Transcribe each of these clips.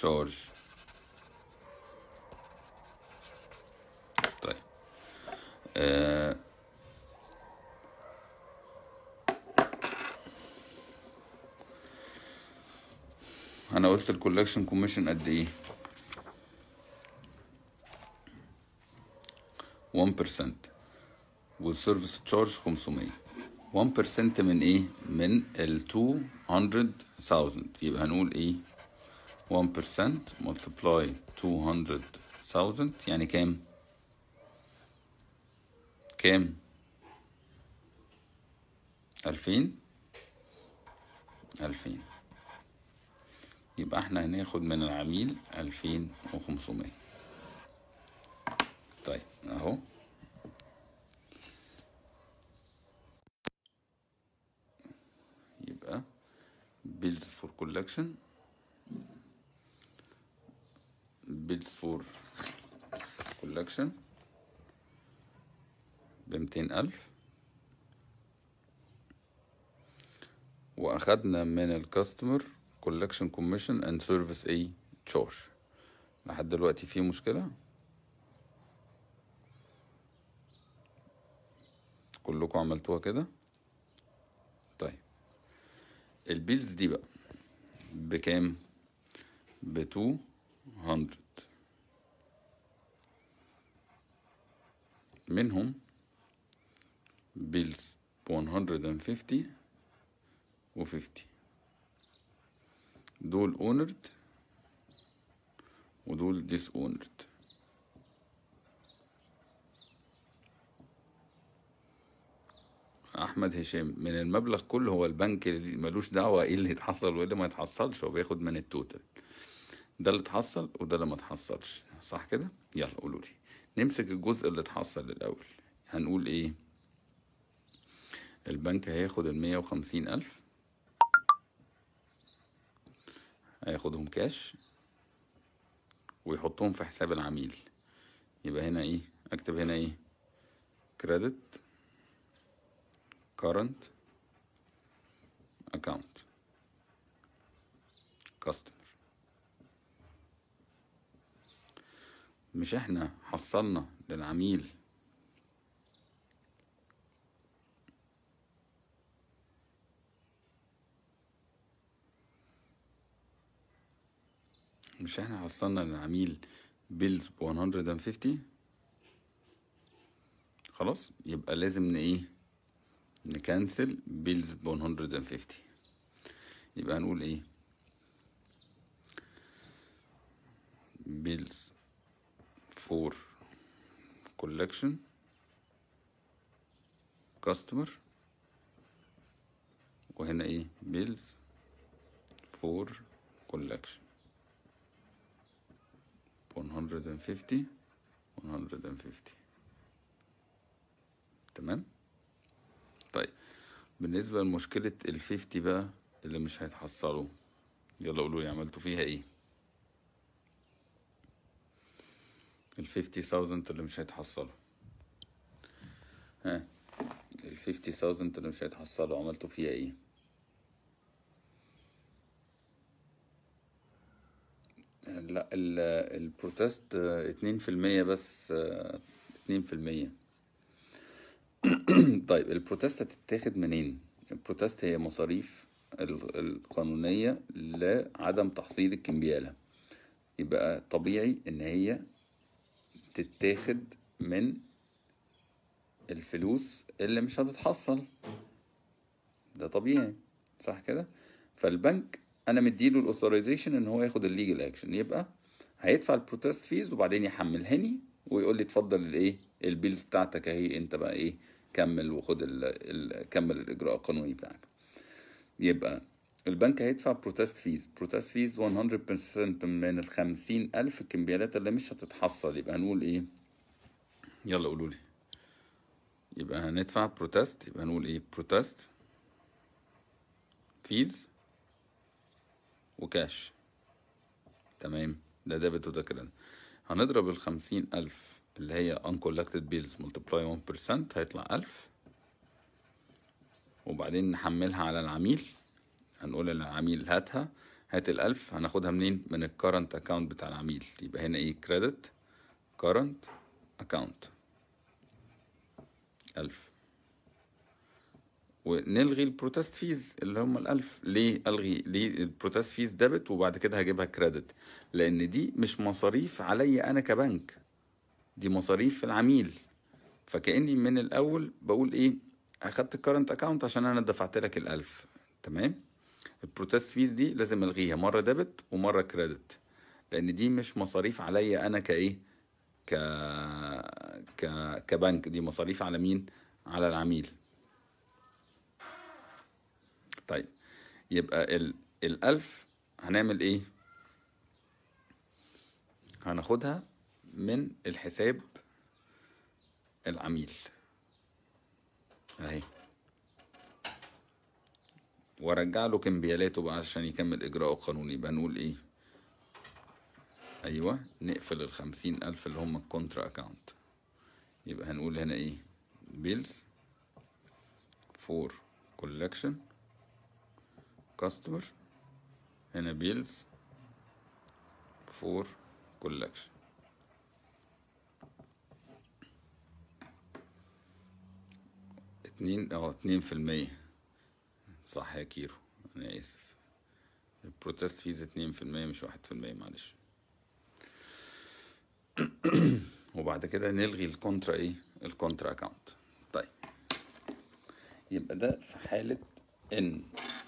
تشارج طيب آه انا قلت الكولكشن كوميشن قد ايه 1% والسيرفيس تشارج 500 1% من ايه من ال 200000 يبقى هنقول ايه 1% multiply 200000 يعني كام كام 2000 2000 يبقى احنا هناخد من العميل 2500 طيب اهو يبقى bills for collection bills for collection بمتين ألف وأخدنا من الكاستمر collection commission and service A charge لحد دلوقتي في مشكلة كلكم عملتوها كده طيب البيلز دي بقى بكام ب 200 منهم بيلز ب 150 و 50 دول اونرد ودول ديس اونرد احمد هشام من المبلغ كله هو البنك اللي ملوش دعوه ايه اللي يتحصل وايه اللي ما يتحصلش هو بياخد من التوتال ده اللي اتحصل وده اللي ما اتحصلش صح كده يلا قولوا لي نمسك الجزء اللي اتحصل الاول هنقول ايه البنك هياخد المية وخمسين الف هياخدهم كاش ويحطهم في حساب العميل يبقى هنا ايه اكتب هنا ايه كريدت current account customer مش احنا حصلنا للعميل مش احنا حصلنا للعميل بيلز ب 150 خلاص يبقى لازم ن ايه نكنسل بيلز ب 150 يبقى هنقول ايه بيلز فور collection customer وهنا ايه بيلز فور collection 150 150 تمام طيب بالنسبة لمشكلة الفيفتي بقى اللي مش هيتحصلوا يلا قولوا لي عملتوا فيها ايه الفيفتي ثاوزنت اللي مش هيتحصلوا ها الفيفتي ثاوزنت اللي مش هيتحصلوا عملتوا فيها ايه لا ال- البروتست آه، اتنين في المية بس آه، اتنين في المية طيب البروتست هتتاخد منين؟ البروتست هي مصاريف ال- القانونية لعدم تحصيل الكمبيالة يبقى طبيعي ان هي تتاخد من الفلوس اللي مش هتتحصل ده طبيعي صح كده فالبنك انا مديله الاوثرايزيشن ان هو ياخد الليجل اكشن يبقى هيدفع البروتست فيز وبعدين يحملهني ويقول لي اتفضل الايه البيلز بتاعتك اهي انت بقى ايه كمل وخد ال ال كمل الاجراء القانوني بتاعك يبقى البنك هيدفع بروتست فيز بروتست فيز 100% من ال 50000 الكمبيالات اللي مش هتتحصل يبقى هنقول ايه يلا قولوا لي يبقى هندفع بروتست يبقى هنقول ايه بروتست فيز وكاش تمام ده ديبت وده كده هنضرب ال 50000 اللي هي uncollected bills multiply 1% هيطلع 1000 وبعدين نحملها على العميل هنقول للعميل هاتها هات الألف هناخدها منين من الكارنت اكاونت بتاع العميل يبقى هنا ايه كريدت كارنت اكاونت ألف ونلغي البروتست فيز اللي هم الألف ليه ألغي ليه البروتست فيز ديبت وبعد كده هجيبها كريدت لأن دي مش مصاريف عليا أنا كبنك دي مصاريف العميل فكأني من الأول بقول إيه أخدت الكارنت أكاونت عشان أنا دفعت لك الألف تمام البروتست فيز دي لازم ألغيها مرة ديبت ومرة كريدت لأن دي مش مصاريف عليا أنا كإيه ك... ك... كبنك دي مصاريف على مين على العميل طيب يبقى ال... الألف هنعمل إيه هناخدها من الحساب العميل اهي وارجع له كمبيالاته بقى عشان يكمل اجراءه القانوني يبقى نقول ايه ايوه نقفل الخمسين الف اللي هم الكونترا اكاونت يبقى هنقول هنا ايه بيلز فور كولكشن كاستمر هنا بيلز فور كولكشن اتنين اه اتنين في المية صح يا كيرو انا اسف البروتست فيز اتنين في المية مش واحد في المية معلش وبعد كده نلغي الكونترا ايه الكونترا اكاونت طيب يبقى ده في حالة ان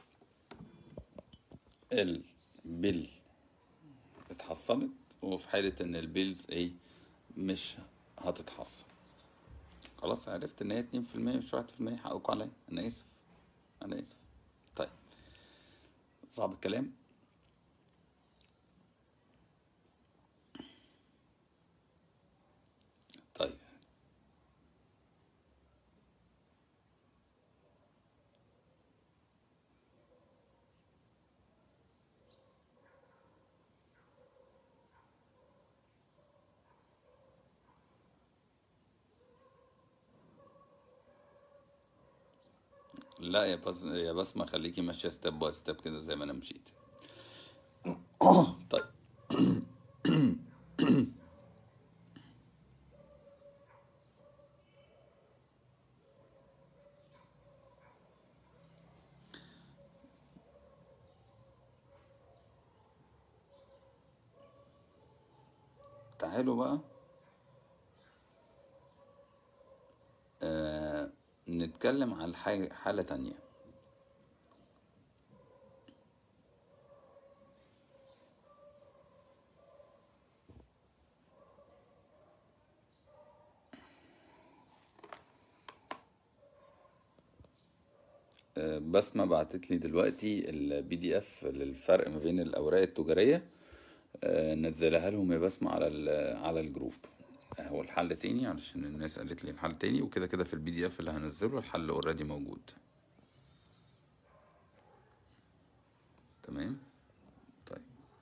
البيل اتحصلت وفي حالة ان البيلز ايه مش هتتحصل خلاص عرفت ان هي اتنين في المية مش واحد في المية حقكوا عليا انا اسف انا اسف طيب صعب الكلام طيب لا يا بس يا بسمة خليكي ماشية ستيب باي ستيب كده زي ما انا مشيت طيب تعالوا بقى آه نتكلم على حاجة حالة تانية آه، بسمة بعتت لي دلوقتي البي دي اف للفرق ما بين الاوراق التجارية آه، نزلها لهم يا بسمة على ال- على الجروب هو الحل تاني علشان الناس قالت لي الحل تاني وكده كده في البي دي اف اللي هنزله الحل اوريدي موجود تمام طيب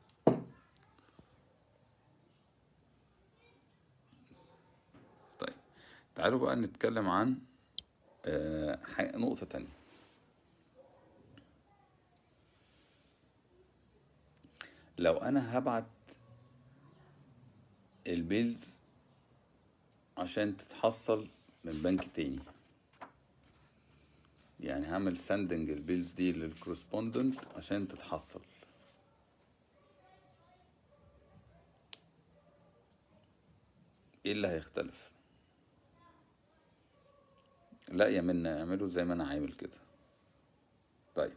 طيب تعالوا بقى نتكلم عن آه، ح- نقطة تانية لو انا هبعت البيلز عشان تتحصل من بنك تاني يعني هعمل سندنج البيلز دي للكورسبوندنت عشان تتحصل ايه اللي هيختلف لا يا منا اعمله زي ما انا عامل كده طيب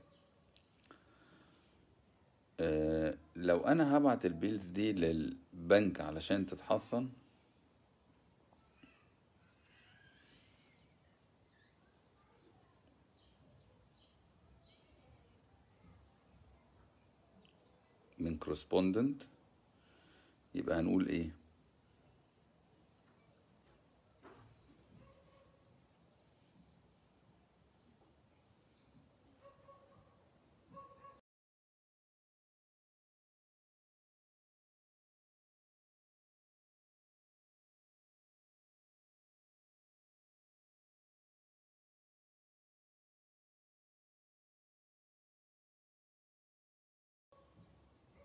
آه لو انا هبعت البيلز دي للبنك علشان تتحصن من كورسبوندنت يبقى هنقول ايه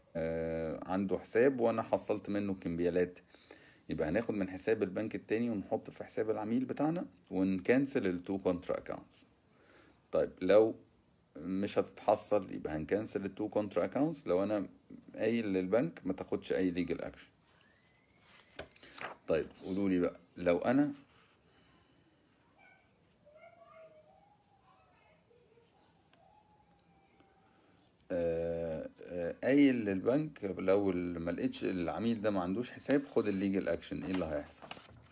آه، عنده حساب وانا حصلت منه كمبيالات يبقى هناخد من حساب البنك التاني ونحط في حساب العميل بتاعنا ونكنسل التو كونترا اكاونتس طيب لو مش هتتحصل يبقى هنكنسل التو كونترا اكاونتس لو انا قايل للبنك ما تاخدش اي ليجل اكشن طيب قولوا لي بقى لو انا آه، آه، قايل للبنك لو ال- ما لقيتش العميل ده ما عندوش حساب خد الليجل اكشن ايه اللي هيحصل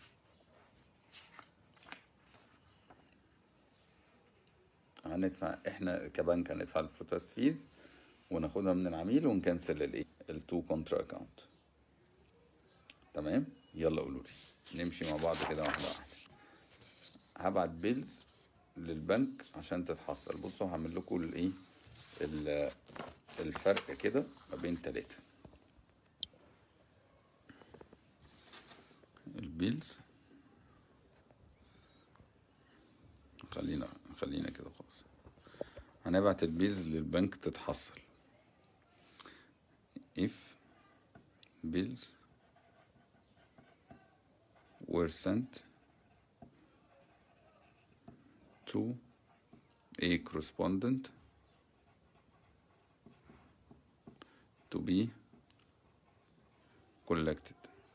هندفع احنا كبنك هندفع البروتست فيز وناخدها من العميل ونكنسل الايه التو كونترا اكاونت تمام يلا قولوا لي نمشي مع بعض كده واحده واحده هبعت بيلز للبنك عشان تتحصل بصوا هعمل لكم الايه ال- الفرق كده ما بين تلاتة البيلز خلينا خلينا كده خلاص هنبعت البيلز للبنك تتحصل if bills were sent to a correspondent to be collected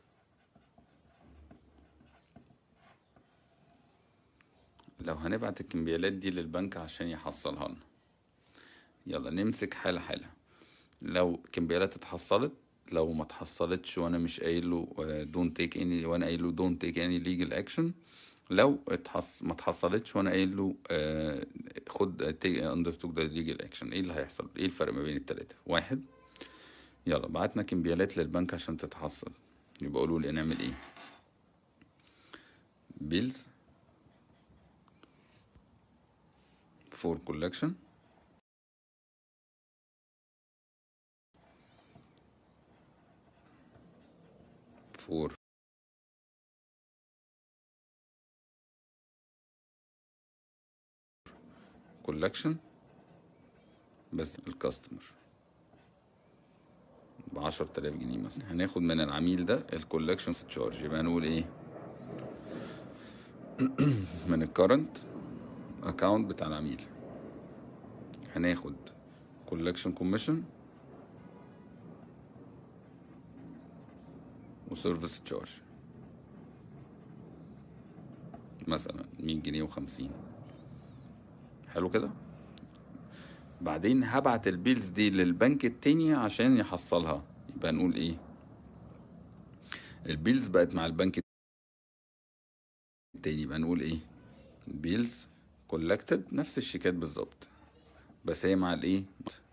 لو هنبعت الكمبيالات دي للبنك عشان يحصلها لنا يلا نمسك حالة حالة لو كمبيالات اتحصلت لو ما اتحصلتش وانا مش قايل له دونت تيك اني وانا قايل له دونت تيك اني ليجل اكشن لو اتحص ما اتحصلتش وانا قايل له آه، خد اندرتوك ده ليجل اكشن ايه اللي هيحصل ايه الفرق ما بين التلاتة واحد يلا بعتنا كمبيالات للبنك عشان تتحصل يبقى قولوا لي نعمل ايه بيلز for collection for collection بس الكاستمر بعشر تلاف جنيه مثلا هناخد من العميل ده الكولكشن تشارج يبقى نقول ايه من الكرنت اكاونت بتاع العميل هناخد كولكشن كوميشن وسيرفيس تشارج مثلا 100 جنيه و50 حلو كده بعدين هبعت البيلز دي للبنك التاني عشان يحصلها يبقى نقول ايه البيلز بقت مع البنك التاني يبقى نقول ايه بيلز كولكتد نفس الشيكات بالظبط بس هي مع الايه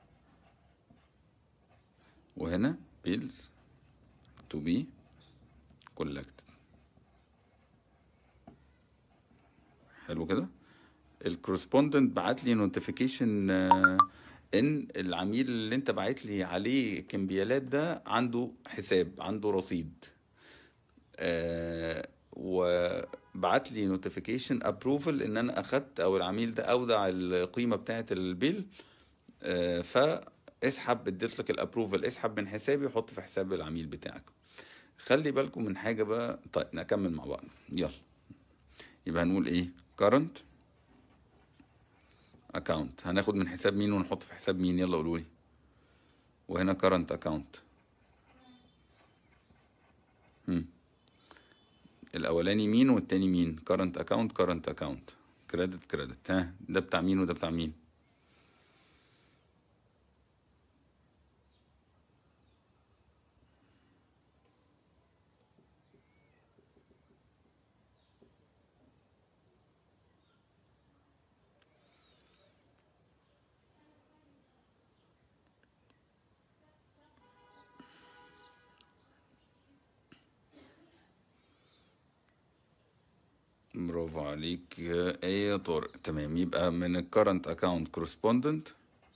وهنا بيلز تو بي collected حلو كده الكورسبوندنت بعت لي نوتيفيكيشن ان العميل اللي انت بعت لي عليه كمبيالات ده عنده حساب عنده رصيد آه وبعت لي نوتيفيكيشن ابروفل ان انا اخدت او العميل ده اودع القيمه بتاعه البيل آه فاسحب اديت لك الابروفل اسحب من حسابي وحط في حساب العميل بتاعك خلي بالكم من حاجه بقى طيب نكمل مع بعض يلا يبقى هنقول ايه current account هناخد من حساب مين ونحط في حساب مين يلا قولوا لي وهنا current account هم. الاولاني مين والتاني مين current account current account credit credit ها ده بتاع مين وده بتاع مين برافو عليك يا ايه يا طارق تمام يبقى من ال current account correspondent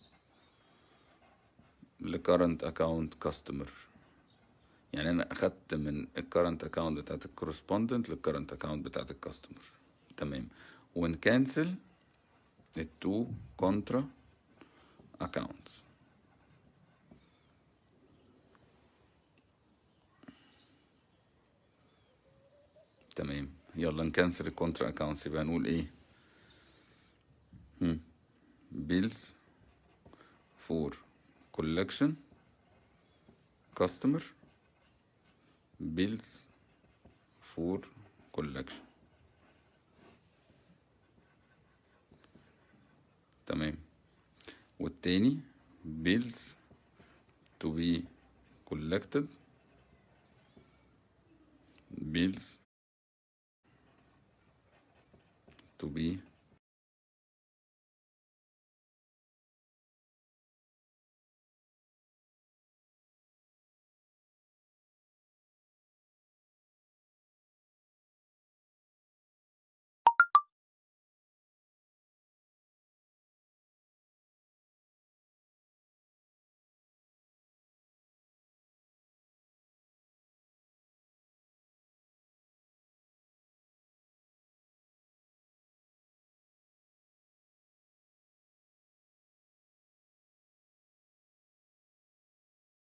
ل current account customer يعني انا اخدت من ال current account بتاعت ال correspondent لل current account بتاعت ال customer تمام ونكنسل ال two contra accounts تمام يلا نكنسل الكونترا اكونتس يبقى نقول ايه بيلز فور كولكشن كاستمر بيلز فور كولكشن تمام والتاني bills to be collected bills to be